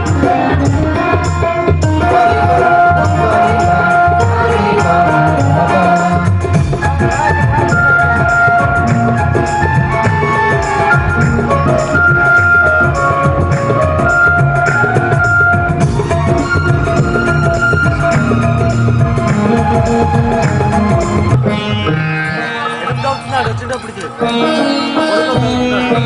ఎనిమిది అవుతున్నాడు వచ్చేటప్పటికి పడుకోబోతున్నాడు.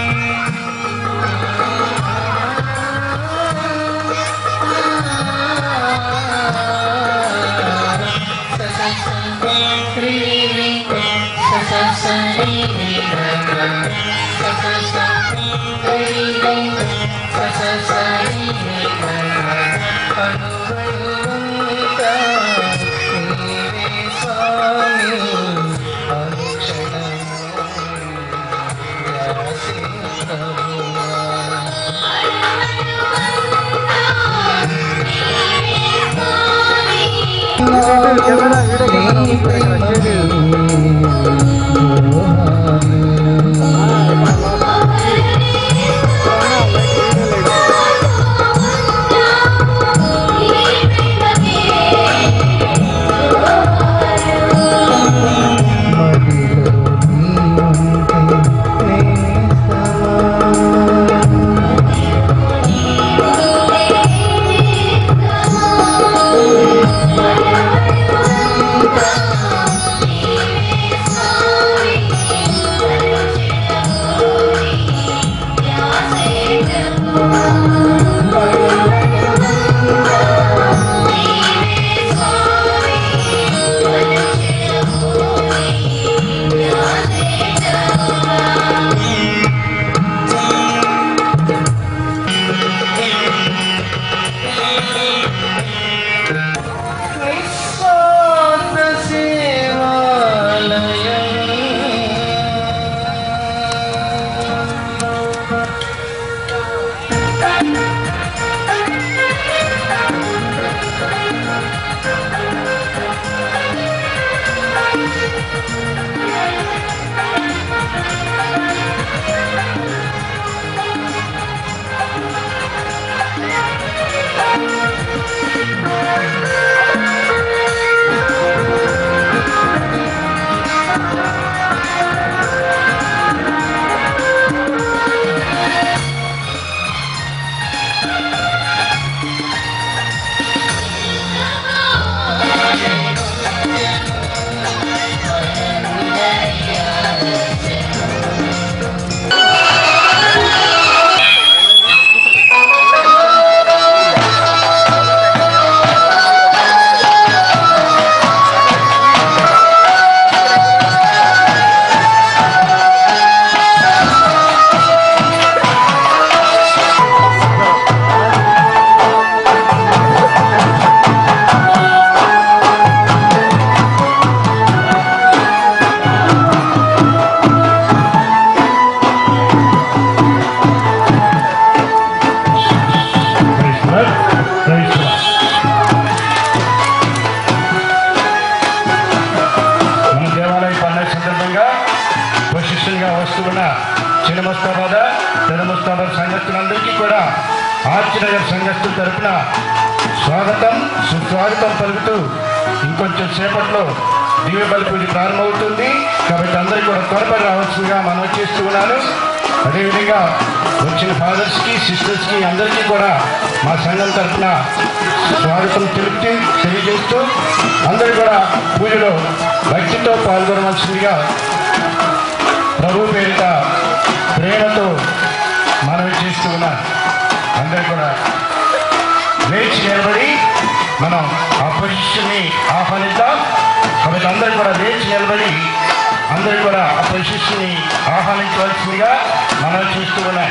మన దేవాలయ పండుగ సందర్భంగా వశిష్ఠులుగా వస్తున్న చిన్న ముస్తాబాద్ పెద్ద ముస్తాబాద్ సంఘస్థులందరికీ కూడా ఆర్చినగర్ సంఘస్థుల తరపున స్వాగతం సుస్వాగతం పలుకుతూ ఇంకొంచెం సేపట్లో దివ్య బలి పూజ ప్రారంభమవుతుంది కాబట్టి అందరికీ కూడా త్వరపడి రావాల్సిందిగా మనం చేస్తూ ఉన్నాను అదేవిధంగా వచ్చిన ఫాదర్స్కి సిస్టర్స్కి అందరికీ కూడా మా సంఘం తరఫున స్వాగతం తెలుపుతూ తెలియజేస్తూ అందరూ కూడా పూజలో భక్తితో పాల్గొనవలసిందిగా ప్రభు పేరిట ప్రేమతో మనవి చేస్తూ ఉన్నాను అందరూ కూడా లేచి నిలబడి మనం ఆ పొజిషన్ని ఆహ్వానిద్దాం కాబట్టి అందరూ కూడా లేచి నిలబడి అందరూ కూడా ఆ పొజిషన్ని ఆహ్వానించవలసిందిగా మనం చూస్తూ ఉన్నాం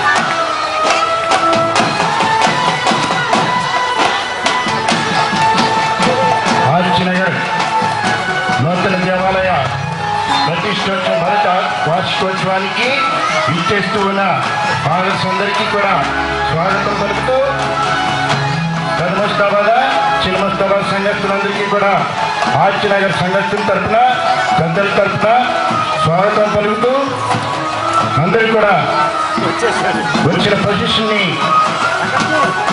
ఆదిత్యనగర్ నూతన దేవాలయ ప్రతిష్టోత్సవ భరత వార్షికోత్సవానికి ఇచ్చేస్తూ ఉన్న ఫాదర్స్ అందరికీ కూడా స్వాగతం పలుకుతూ పెదమస్తాబాద్ చిన్నమస్తాబాద్ సంఘస్థులందరికీ కూడా ఆర్చినగర్ సంఘస్థుల తరఫున పెద్దల తరఫున స్వాగతం పలుకుతూ అందరూ కూడా వచ్చేసాడు వచ్చిన పొజిషన్ని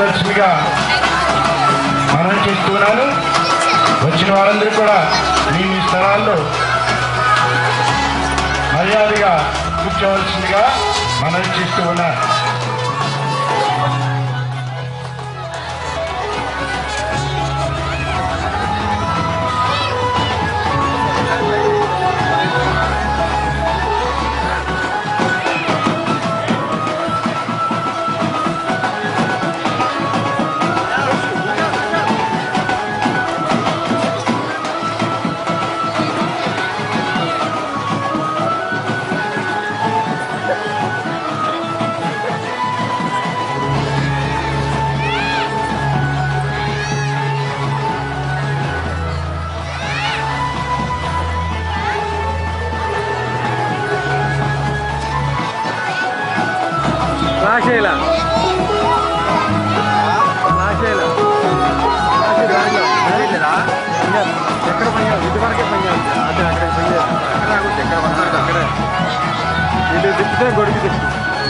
కూర్చోవలసిందిగా మనం చేస్తున్నాను వచ్చిన వారందరూ కూడా మీ మీ స్థలాల్లో మర్యాదగా కూర్చోవలసిందిగా మనం చేస్తూ ఉన్నారు ఫ్లాష్ అయ్యేలా ఫ్లాష్ అయ్యేలా ఫ్లాష్ దాంట్లో అదేంటిరా? ఇంకా ఎక్కడ పని చేయాలి? ఇటు వరకే పని చేయాలి అదే అక్కడ పని చేయాలి అక్కడ ఆగొద్దు, ఎక్కడ పడతారు అక్కడే ఇటు తిప్పితే గొడికి తిప్పు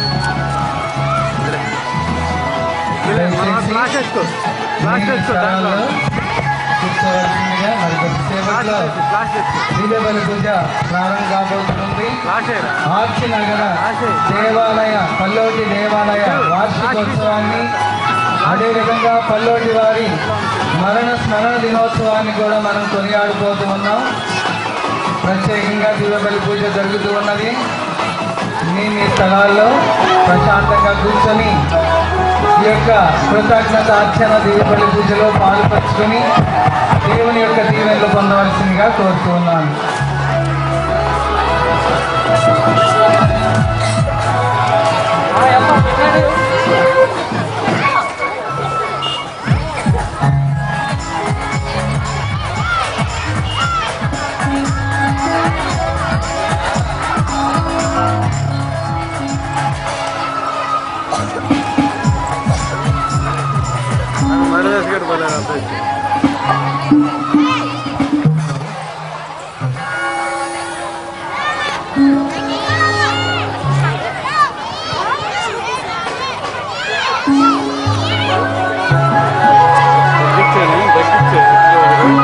ఫ్లాష్ వేసుకో ఫ్లాష్ వేసుకో దాంట్లో కూర్చోవలసిందిగా మరి ఫ్లాష్ కొద్దిసేపట్లో వేసుకో ఫ్లాష్ వేసుకో దీపావళి పూజ ప్రారంభం కాబోతుంది ఫ్లాష్ అయ్యేలా ఆర్చి నగర దేవాలయ పల్లోటి దేవాలయ వార్షికోత్సవాన్ని అదేవిధంగా పల్లోటి వారి మరణ స్మరణ దినోత్సవాన్ని కూడా మనం కొనియాడిపోతూ ఉన్నాం ప్రత్యేకంగా దీపావళి పూజ జరుగుతూ ఉన్నది మీ మీ స్థలాల్లో ప్రశాంతంగా కూర్చొని ఈ యొక్క కృతజ్ఞత అర్చన దీపావళి పూజలో పాల్పంచుకొని దేవుని యొక్క దీవెనలు పొందవలసిందిగా కోరుతూ ఉన్నాను మడ వేసుకొని పోలేదు అబ్బాయి తగ్గించాను తగ్గించాను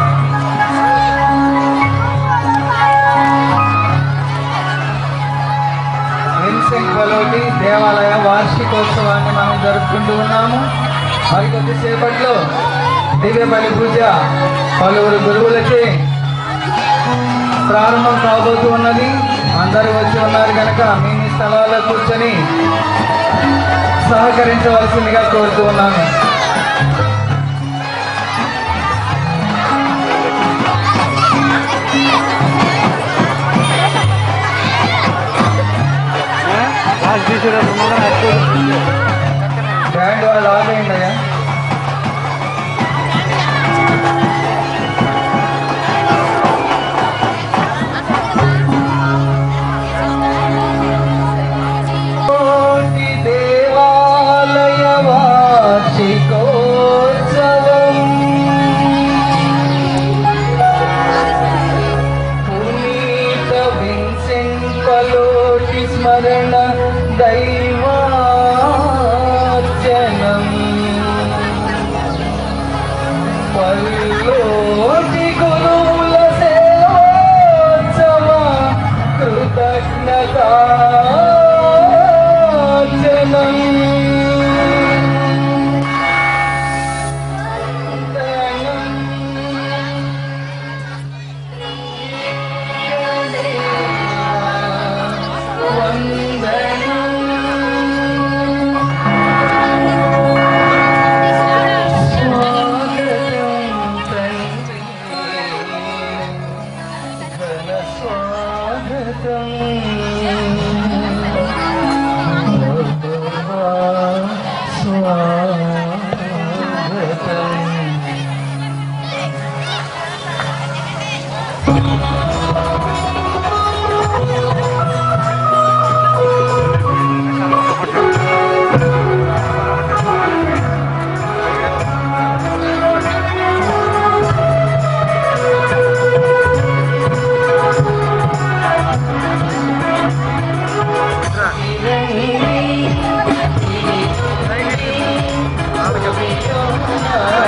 విన్సెంట్ పలోటి దేవాలయ వార్షికోత్సవాన్ని మనం జరుపుకుంటూ ఉన్నాము మరి కొద్దిసేపట్లో దివ్య బలి పూజ పలువురు గురువులచే ప్రారంభం కాబోతూ ఉన్నది అందరూ వచ్చి ఉన్నారు కనుక మీ మీ స్థలాల్లో కూర్చొని సహకరించవలసిందిగా కోరుతూ ఉన్నాను లాస్ట్ తీసేటప్పుడు మాత్రం ఎక్కువ బ్యాండ్ వాళ్ళు ఆగేయండి అయ్యా కోటి దేవాలయ వార్షికోత్సవం పునీత విన్సెంట్ పలోటి స్మరణ దైవార్చనం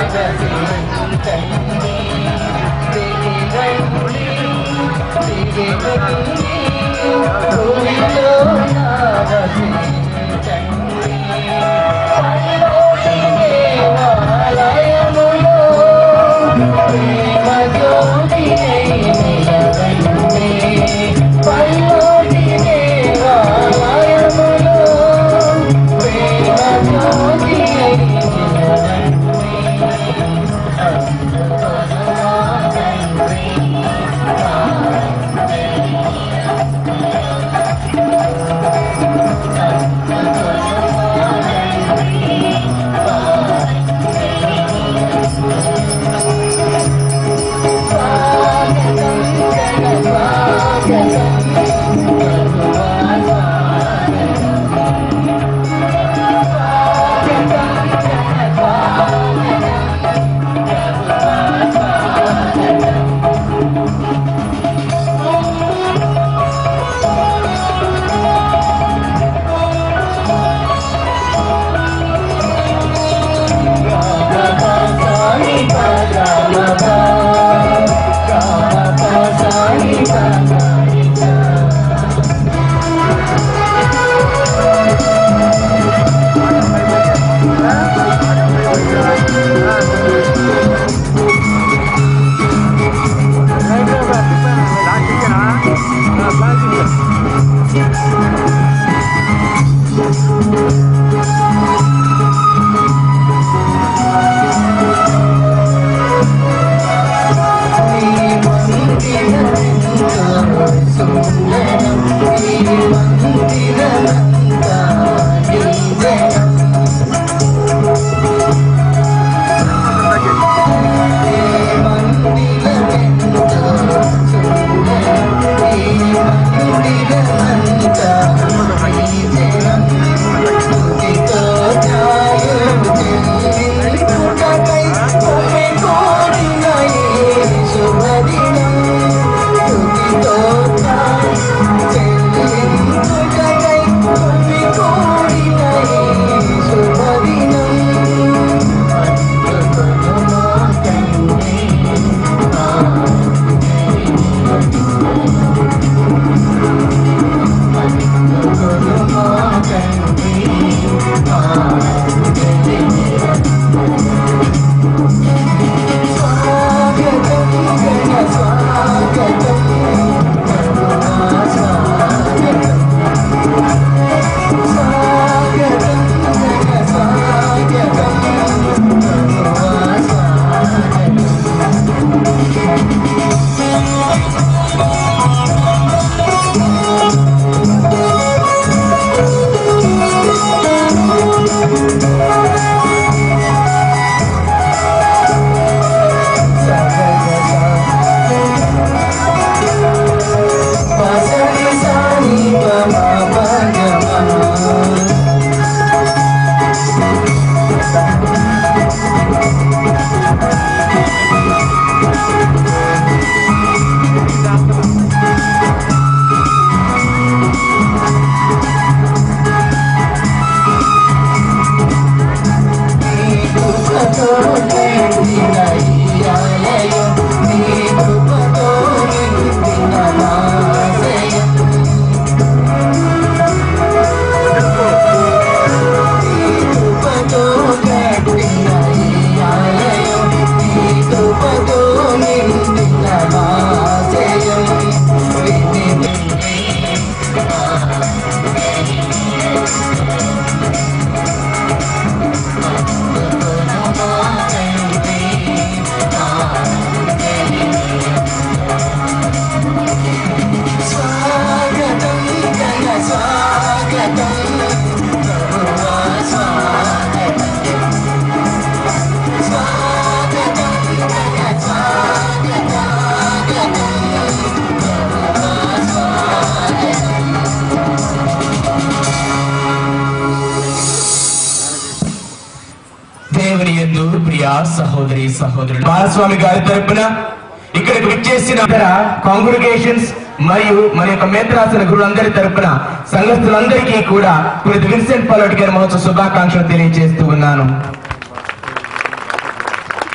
దేవుని యందు ప్రియ సహోదరి సహోదరులు బాలస్వామి గారి తరపున ఇక్కడికి విచ్చేసిన కాంగ్రిగేషన్స్ మరియు మన యొక్క మేత్రాసన గురులందరి తరపున సంఘస్థులందరికీ కూడా పురిత విన్సెంట్ పలోటి గారి మహోత్సవ శుభాకాంక్షలు తెలియజేస్తూ ఉన్నాను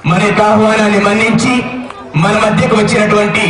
మన యొక్క ఆహ్వానాన్ని మన్నించి మన మధ్యకు వచ్చినటువంటి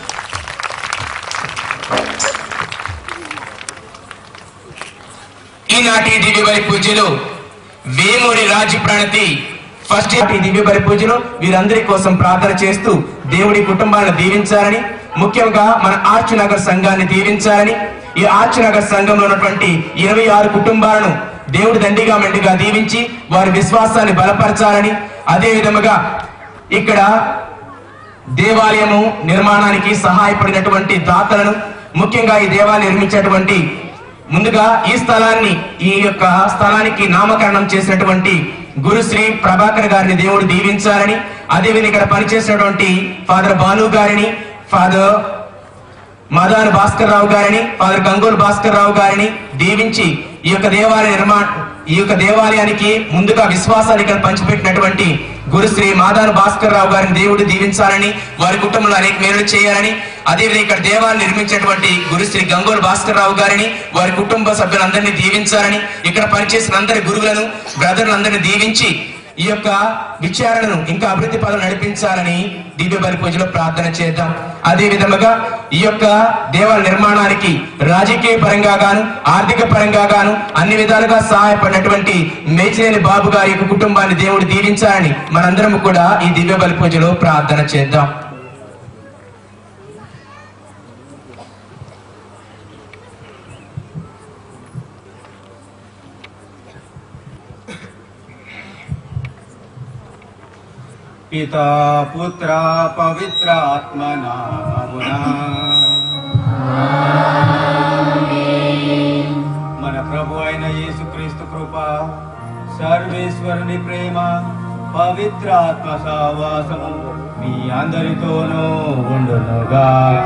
ఈనాటి దివ్య బలి పూజలో వేమూరి రాజు ప్రణతి ఫస్ట్ ఈ దివ్య బలి పూజలో వీరందరి కోసం ప్రార్థన చేస్తూ దేవుడి కుటుంబాలను దీవించాలని ముఖ్యంగా మన ఆర్చ్ నగర్ సంఘాన్ని దీవించాలని ఈ ఆర్చ్ నగర్ సంఘంలో ఉన్నటువంటి ఇరవై ఆరు కుటుంబాలను దేవుడి దండిగా మెండుగా దీవించి వారి విశ్వాసాన్ని బలపరచాలని అదే విధముగా ఇక్కడ దేవాలయము నిర్మాణానికి సహాయపడినటువంటి దాతలను ముఖ్యంగా ఈ దేవాలయం నిర్మించేటువంటి ముందుగా ఈ స్థలాన్ని ఈ యొక్క స్థలానికి నామకరణం చేసినటువంటి గురుశ్రీ ప్రభాకర్ గారిని దేవుడు దీవించాలని అదేవిధంగా ఇక్కడ పనిచేసినటువంటి ఫాదర్ భాను గారిని ఫాదర్ మదాన్ భాస్కర్ రావు గారిని ఫాదర్ గంగోల్ భాస్కర్ రావు గారిని దీవించి ఈ యొక్క దేవాలయ నిర్మాణ ఈ యొక్క దేవాలయానికి ముందుగా విశ్వాసాన్ని ఇక్కడ పంచిపెట్టినటువంటి గురుశ్రీ మాదాన్ భాస్కర్ రావు గారిని దేవుడు దీవించాలని వారి కుటుంబంలో అనేక మేలు చేయాలని అదేవిధంగా ఇక్కడ దేవాలయం నిర్మించినటువంటి గురుశ్రీ గంగోల్ భాస్కర్ రావు గారిని వారి కుటుంబ సభ్యులందరినీ దీవించాలని ఇక్కడ పనిచేసిన అందరి గురువులను బ్రదర్లందరినీ దీవించి ఈ యొక్క విచారణను ఇంకా అభివృద్ధి పదం నడిపించాలని దివ్య బలి పూజలో ప్రార్థన చేద్దాం అదే విధముగా ఈ యొక్క దేవాలయ నిర్మాణానికి రాజకీయ పరంగా గాను ఆర్థిక పరంగా గాను అన్ని విధాలుగా సహాయపడినటువంటి మేచినేని బాబు గారి యొక్క కుటుంబాన్ని దేవుడు దీవించాలని మనందరం కూడా ఈ దివ్య బలి పూజలో ప్రార్థన చేద్దాం పితా పుత్ర పవిత్రాత్మ నామమునా మన ప్రభు అయిన యేసుక్రీస్తు కృప సర్వేశ్వరుని ప్రేమ పవిత్రాత్మ సావాసము మీ అందరితోనూ ఉండునుగాక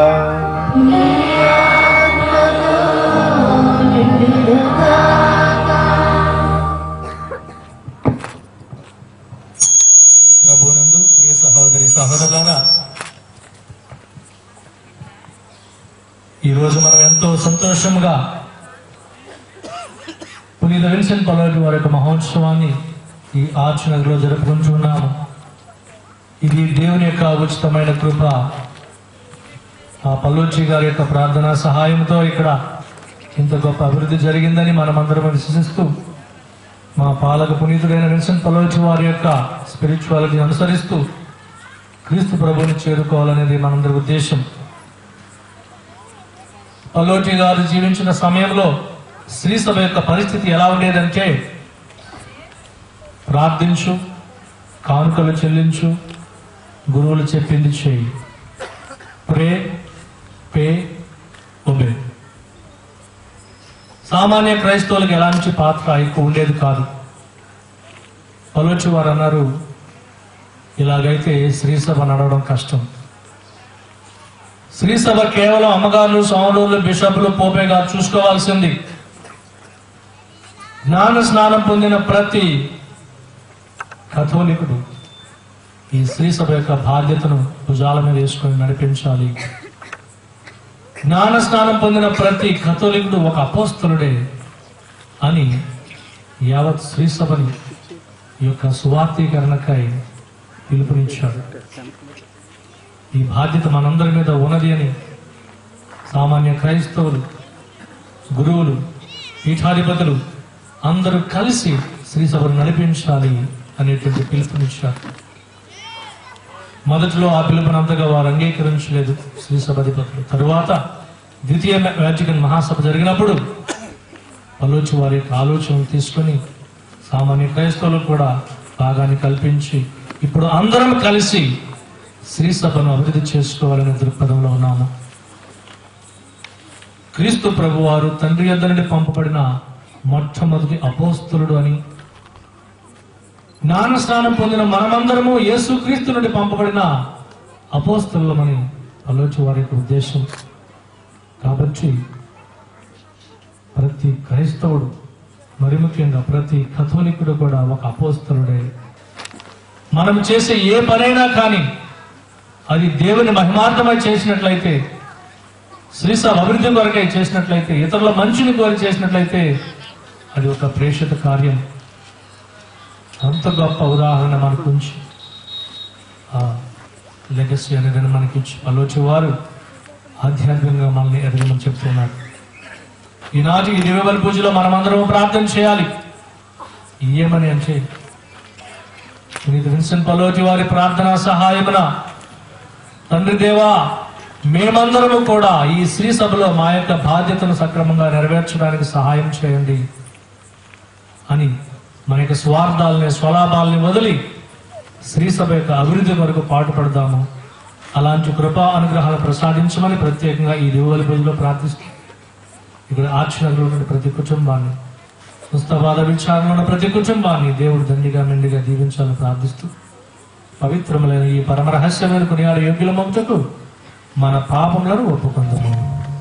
ప్రభునందు ప్రియ సహోదరి సహోదరులారా ఈరోజు మనం ఎంతో సంతోషంగా పునీత విన్సెంట్ పలోటి వారి యొక్క మహోత్సవాన్ని ఈ ఆర్చ్ నగర్లో జరుపుకుంటున్నాము ఇది దేవుని యొక్క ఉచితమైన కృప ఆ పల్లోచి గారి యొక్క ప్రార్థన సహాయంతో ఇక్కడ ఇంత గొప్ప అభివృద్ధి జరిగిందని మనమందరం విశ్వసిస్తూ మా పాలక పునీతుడైన విన్సెంట్ పలోచి వారి యొక్క స్పిరిచువాలిటీ అనుసరిస్తూ క్రీస్తు ప్రభుని చేరుకోవాలనేది మనందరి ఉద్దేశం పలోటి గారు జీవించిన సమయంలో శ్రీ సభ యొక్క పరిస్థితి ఎలా ఉండేదంటే ప్రార్థించు కానుకలు చెల్లించు గురువులు చెప్పింది చేయి ప్రే పే ఒబే సామాన్య క్రైస్తవులకు ఎలాంటి పాత్ర ఎక్కువ ఉండేది కాదు పలోచి వారు అన్నారు ఇలాగైతే శ్రీసభ నడవడం కష్టం శ్రీసభ కేవలం అమ్మగారులు సోమరులు బిషపులు పోపే గారు చూసుకోవాల్సింది జ్ఞాన స్నానం పొందిన ప్రతి కథోలికుడు ఈ శ్రీసభ యొక్క బాధ్యతను భుజాల మీద వేసుకొని నడిపించాలి జ్ఞాన స్నానం పొందిన ప్రతి కథోలికుడు ఒక అపోస్తలుడే అని యావత్ శ్రీసభని ఈ యొక్క సువార్థీకరణకై పిలుపునిచ్చాడు ఈ బాధ్యత మనందరి మీద ఉన్నది అని సామాన్య క్రైస్తవులు గురువులు పీఠాధిపతులు అందరూ కలిసి శ్రీసభను నడిపించాలి అనేటువంటి పిలుపునిచ్చారు మొదట్లో ఆ పిలుపునంతగా వారు అంగీకరించలేదు శ్రీ సభాధిపతులు తరువాత ద్వితీయ వ్యాటికన్ మహాసభ జరిగినప్పుడు పలోచి వారి యొక్క ఆలోచనలు తీసుకొని సామాన్య క్రైస్తవులకు కూడా భాగాన్ని కల్పించి ఇప్పుడు అందరం కలిసి శ్రీ సభను అభివృద్ధి చేసుకోవాలనే దృక్పథంలో ఉన్నాము క్రీస్తు ప్రభు వారు తండ్రి యొద్ద నుండి పంపబడిన మొట్టమొదటి అపోస్తులుడు అని జ్ఞాన స్నానం పొందిన మనమందరము యేసుక్రీస్తు నుండి పంపబడిన అపోస్తులమని ఆలోచి వారి యొక్క ఉద్దేశం కాబట్టి ప్రతి క్రైస్తవుడు మరి ముఖ్యంగా ప్రతి కథోలికుడు కూడా ఒక అపోస్తలుడే మనం చేసే ఏ పనైనా కానీ అది దేవుని మహిమార్థమై చేసినట్లయితే శ్రీసభ అభివృద్ధి కొరకై చేసినట్లయితే ఇతరుల మంచిని కోరి చేసినట్లయితే అది ఒక ప్రేషిత కార్యం అంత గొప్ప ఉదాహరణ మనకు ఉంచి లెగసీ అనేది మనకి ఇచ్చి పలోచి వారు ఆధ్యాత్మికంగా మనల్ని ఎదగమని చెప్తున్నాడు ఈనాటి ఈ దివ్యబలి పూజలో మనమందరం ప్రార్థన చేయాలి ఏమని అంటే పునీత విన్సెంట్ పలోటి వారి ప్రార్థనా సహాయమున తండ్రి దేవా మేమందరము కూడా ఈ శ్రీ సభలో మా యొక్క బాధ్యతను సక్రమంగా నెరవేర్చడానికి సహాయం చేయండి అని మన యొక్క స్వార్థాలని స్వలాభాలని వదిలి శ్రీ సభ యొక్క అభివృద్ధి కొరకు పాటుపడదాము అలాంటి కృపా అనుగ్రహాలు ప్రసాదించమని ప్రత్యేకంగా ఈ దివ్వలి పూజలో ప్రార్థిస్తూ ఇక్కడ ఆర్చనలో ఉన్న ప్రతి కుటుంబాన్ని ముస్తబాద విచారణలో ఉన్న ప్రతి కుటుంబాన్ని దేవుడు దండిగా మెండిగా దీవించాలని ప్రార్థిస్తూ పవిత్రములైన ఈ పరమ రహస్యమైన కొనియాడు యోగ్యుల మమతకు మన పాపములను ఒప్పుకుందాము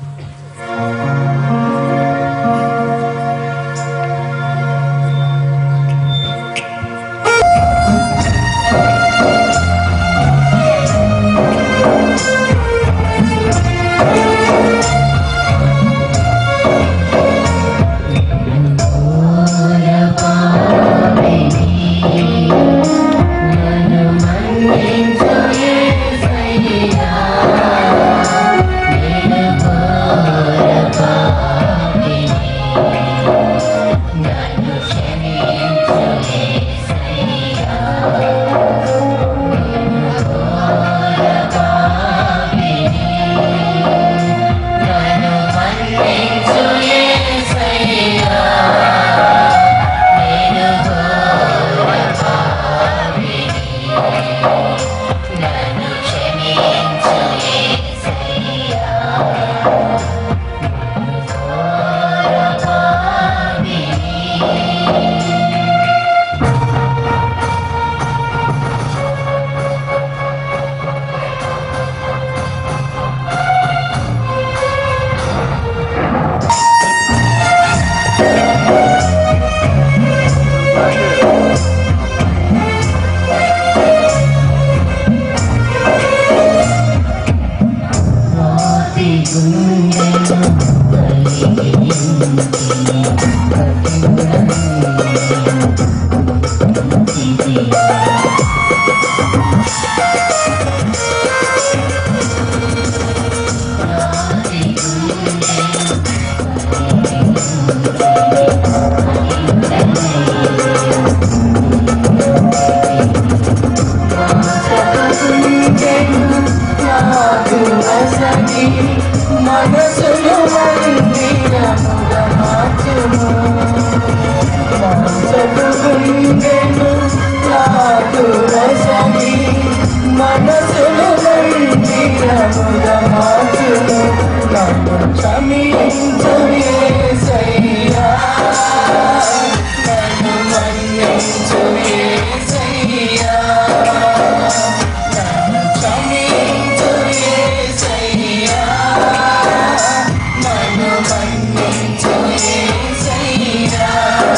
మనసును మందిరముగా మార్చుము మనసుకు గుండెను నాకు రసని మనసును మందిరముగా మార్చుము నన్ను క్షమించు యేసయ్యా నన్ను మన్నించు యేసయ్యా నన్ను క్షమించు యేసయ్యా నన్ను మన్నించు యేసయ్యా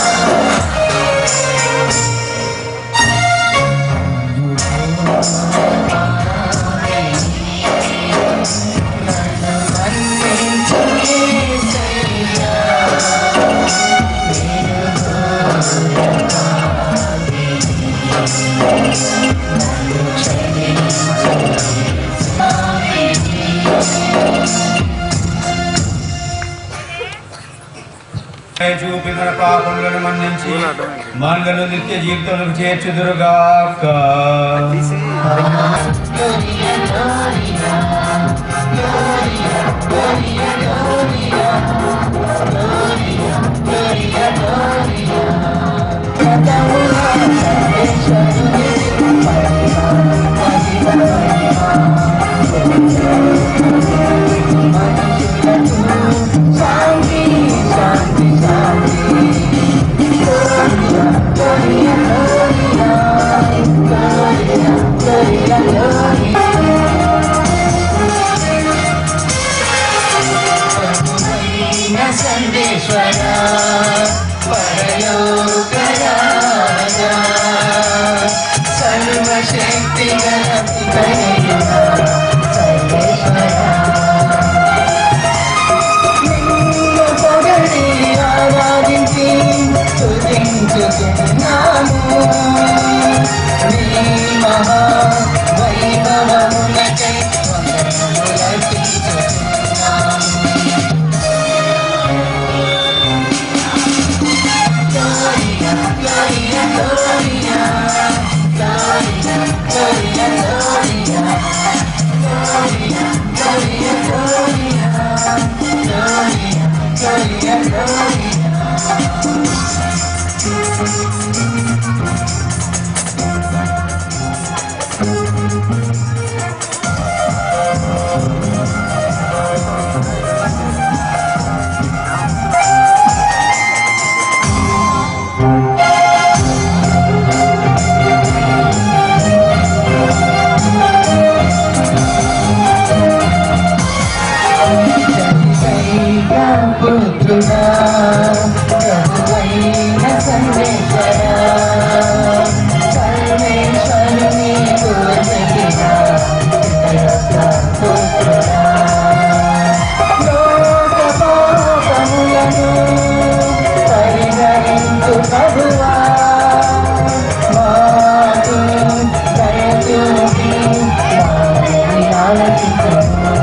మన్నించు యేసయ్యా చూపి మన పాపములను మన్నించి మనలను నిత్య జీవితంలో చేర్చుదురుగాక శాంతి శాంతి శాంతి సందేశ్వర పరలోక రాజా సర్వశక్తి గల నిన్ను పొగడి ఆరాధించి స్తుతించుతున్నాము నీ మహా పుత్రుడా ప్రభువైన సర్వేశ్వరా సర్వేశ్వరుని కోరికిన పుత్రుడా లోక పాపములను పరిహరించు ప్రభువా మాకు దయచూపి మాని ఆలకించు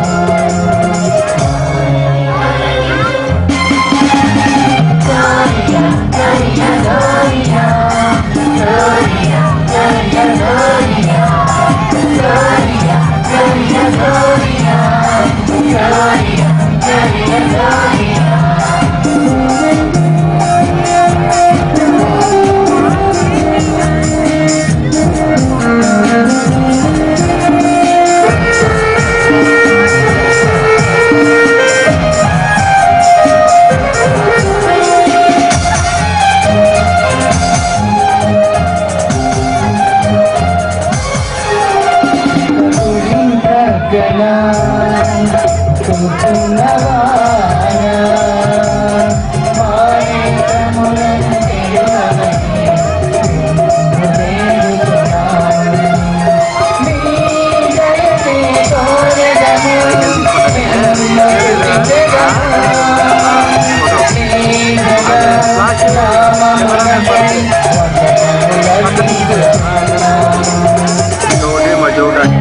ఒకటి మధ్య ఒకటి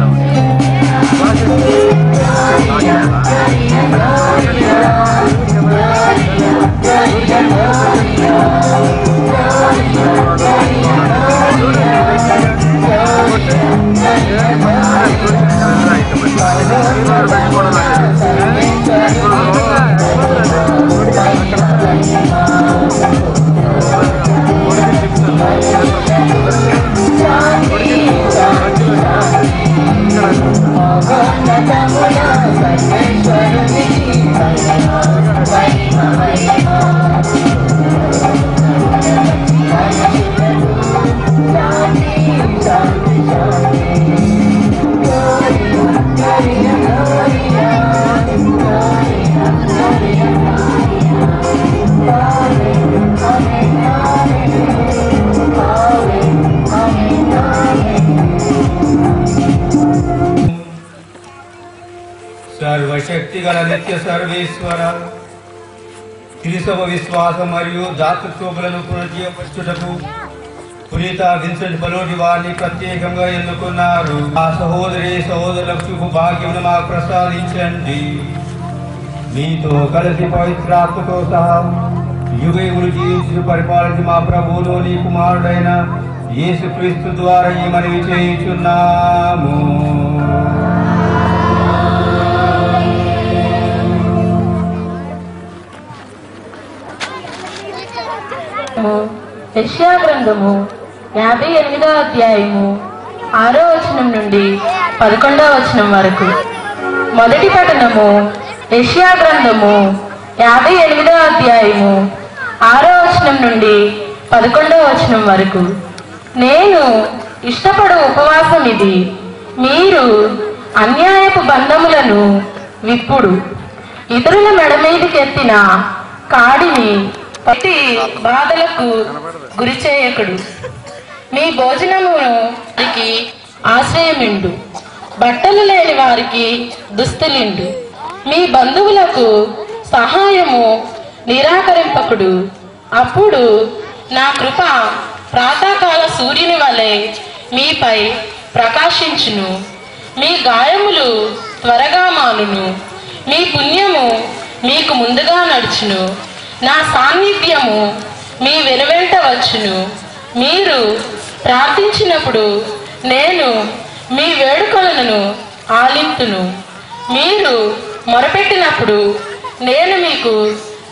సర్వశక్తి గల నిత్య సర్వేశ్వర క్రీస్తవ విశ్వాసం మరియు దాతృత్వములను పునర్జీవపరచుటకు పునీత విన్సెంట్ బలోటి వారిని ప్రత్యేకంగా ఎన్నుకున్నారు ఆ సహోదరి సహోదరులకు శుభ భాగ్యమును మాకు ప్రసాదించండి మీతో కలిసి పవిత్రాత్మతో సహా యుగయుగులు జీవించి పరిపాలించి మా ప్రభువులో నీ కుమారుడైన యేసుక్రీస్తు ద్వారా ఈ మనవి చేయుచున్నాము యెషయా గ్రంథము యాభై ఎనిమిదో అధ్యాయము ఆరో వచనం నుండి పదకొండవ వచనం వరకు మొదటి పఠనము యెషయా గ్రంథము యాభై ఎనిమిదో అధ్యాయము ఆరో వచనం నుండి పదకొండవ వచనం వరకు నేను ఇష్టపడు ఉపవాసం ఇది మీరు అన్యాయపు బంధములను విప్పుడు ఇతరుల మెడ మీదకెత్తిన కాడిని పట్టి బాధలకు గురి చేయకుడు మీ భోజనమును వారికి ఆశ్రయమిండు బట్టలు లేని వారికి దుస్తులిండు మీ బంధువులకు సహాయము నిరాకరింపకుడు అప్పుడు నా కృప ప్రాతకాల సూర్యుని వలె మీపై ప్రకాశించును మీ గాయములు త్వరగా మానును మీ పుణ్యము మీకు ముందుగా నడుచును నా సాన్నిధ్యము మీ వెనువెంట వచ్చును మీరు ప్రార్థించినప్పుడు నేను మీ వేడుకలను ఆలింతును మీరు మొరపెట్టినప్పుడు నేను మీకు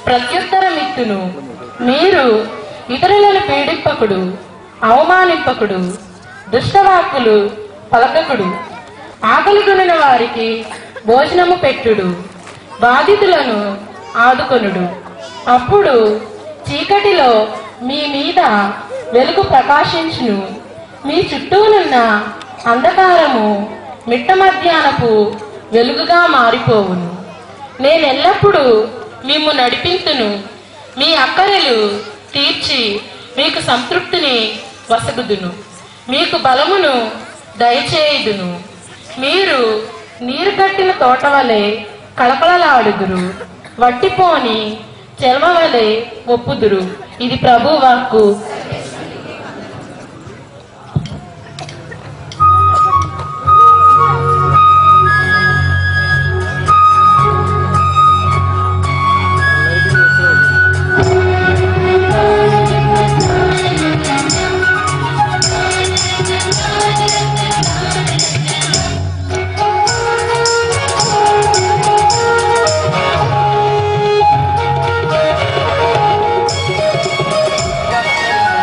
ప్రత్యుత్తరమిత్తును మీరు ఇతరులను పీడింపకుడు అవమానింపకుడు దుష్టవాక్కులు పలకకుడు ఆకలి కొనిన వారికి భోజనము పెట్టుడు బాధితులను ఆదుకొనుడు అప్పుడు చీకటిలో మీ మీద వెలుగు ప్రకాశించును మీ చుట్టూనున్న అంధకారము మిట్ట మధ్యాహ్నపు వెలుగుగా మారిపోవును నేను ఎల్లప్పుడూ మిమ్ము నడిపింతును మీ అక్కరలు తీర్చి మీకు సంతృప్తిని వసగుదును మీకు బలమును దయచేయుదును మీరు నీరు కట్టిన తోట వలె కళకళలాడుదురు వట్టిపోని చెల్మ వలె ఒప్పుదురు ఇది ప్రభు వాక్కు ఆ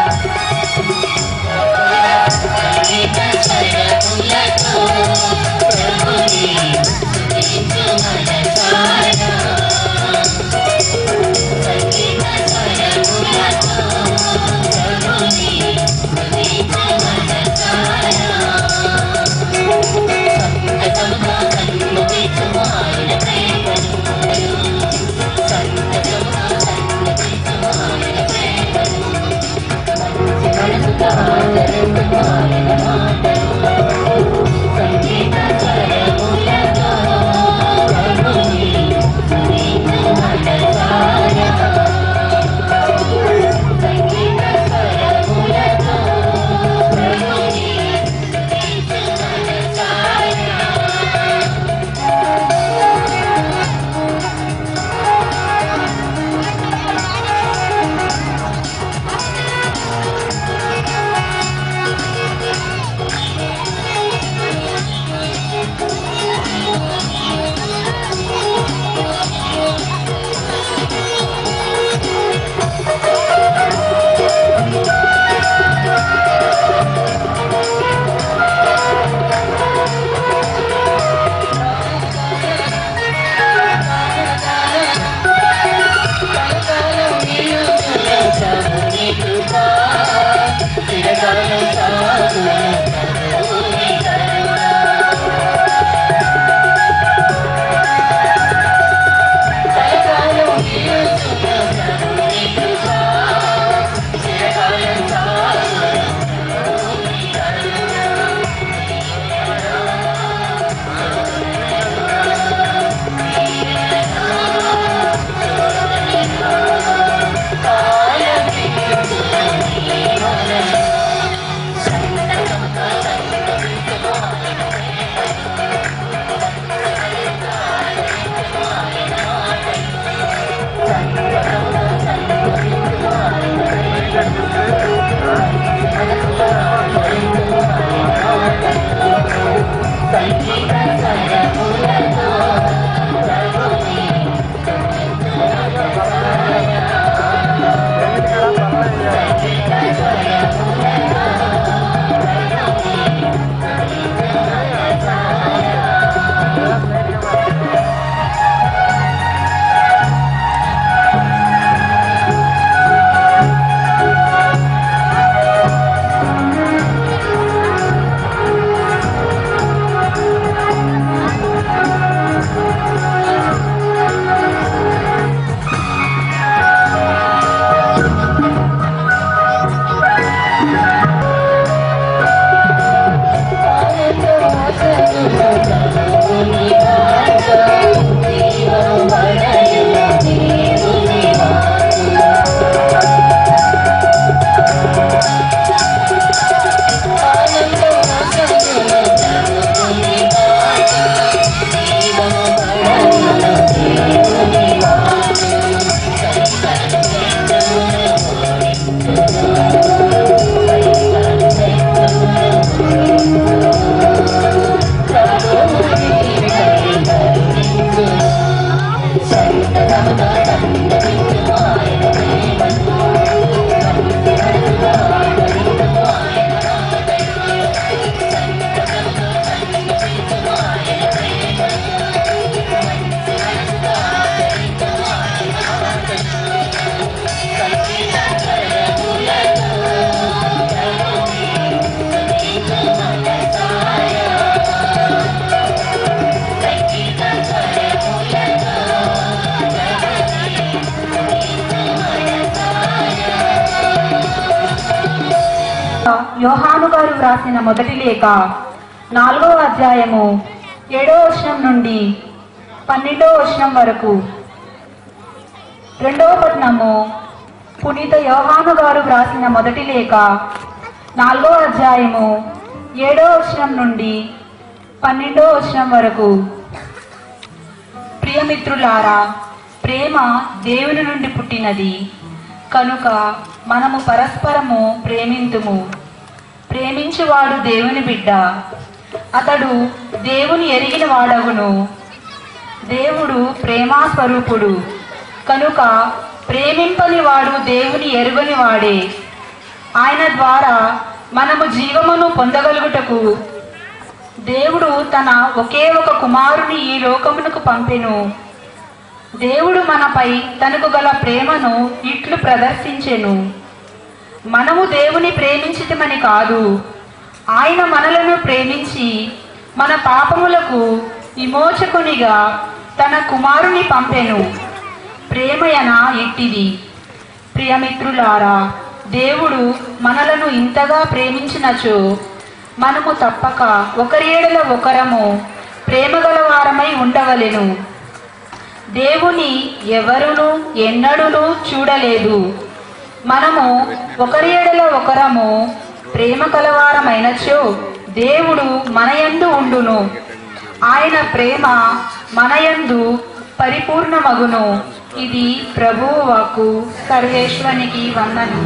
యోహాను గారు వ్రాసిన మొదటి లేఖ నాలుగో అధ్యాయము ఏడో వచనం నుండి పన్నెండో వచనం వరకు రెండవ పట్నము పునీత యోహాను గారు వ్రాసిన మొదటి లేఖ నాలుగో అధ్యాయము ఏడో వచనం నుండి పన్నెండో వచనం వరకు ప్రియమిత్రులారా ప్రేమ దేవుని నుండి పుట్టినది కనుక మనము పరస్పరము ప్రేమింతుము ప్రేమించువాడు దేవుని బిడ్డ అతడు దేవుని ఎరిగిన వాడగును దేవుడు ప్రేమా స్వరూపుడు కనుక ప్రేమింపని వాడు దేవుని ఎరుగని వాడే ఆయన ద్వారా మనము జీవమును పొందగలుగుటకు దేవుడు తన ఒకే ఒక కుమారుని ఈ లోకమునకు పంపెను దేవుడు మనపై తనకు గల ప్రేమను ఇట్లు ప్రదర్శించెను మనము దేవుని ప్రేమించితమని కాదు ఆయన మనలను ప్రేమించి మన పాపములకు విమోచకునిగా తన కుమారుని పంపెను ప్రేమయన ఇట్టిది ప్రియమిత్రులారా దేవుడు మనలను ఇంతగా ప్రేమించినచో మనము తప్పక ఒకరి ఏడల ఒకరము ప్రేమగల వారమై ఉండవలెను దేవుని ఎవరును ఎన్నడూను చూడలేదు మనము ఒకరి ఎడల ఒకరము ప్రేమ కలవారమైనచో దేవుడు మనయందు ఉండును ఆయన ప్రేమ మనయందు పరిపూర్ణమగును ఇది ప్రభువు వాకు సర్వేశ్వనికి వందనం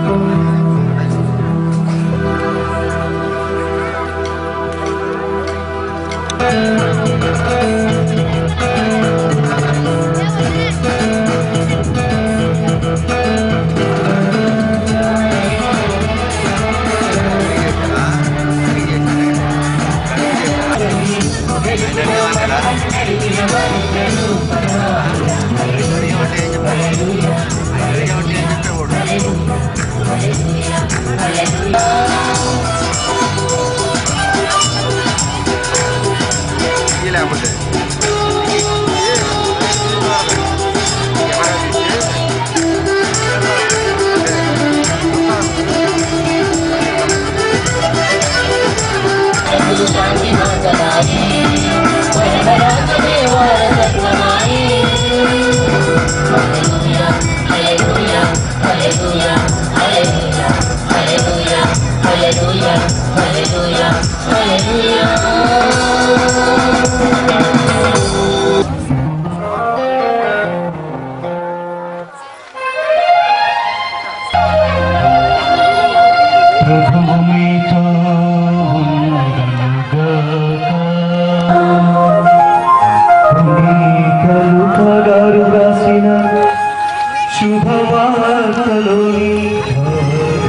లేకపోతే ప్రభువు మీతో ఉండగాక. పునీత గారు రాసిన శుభవార్తలోని భాగం.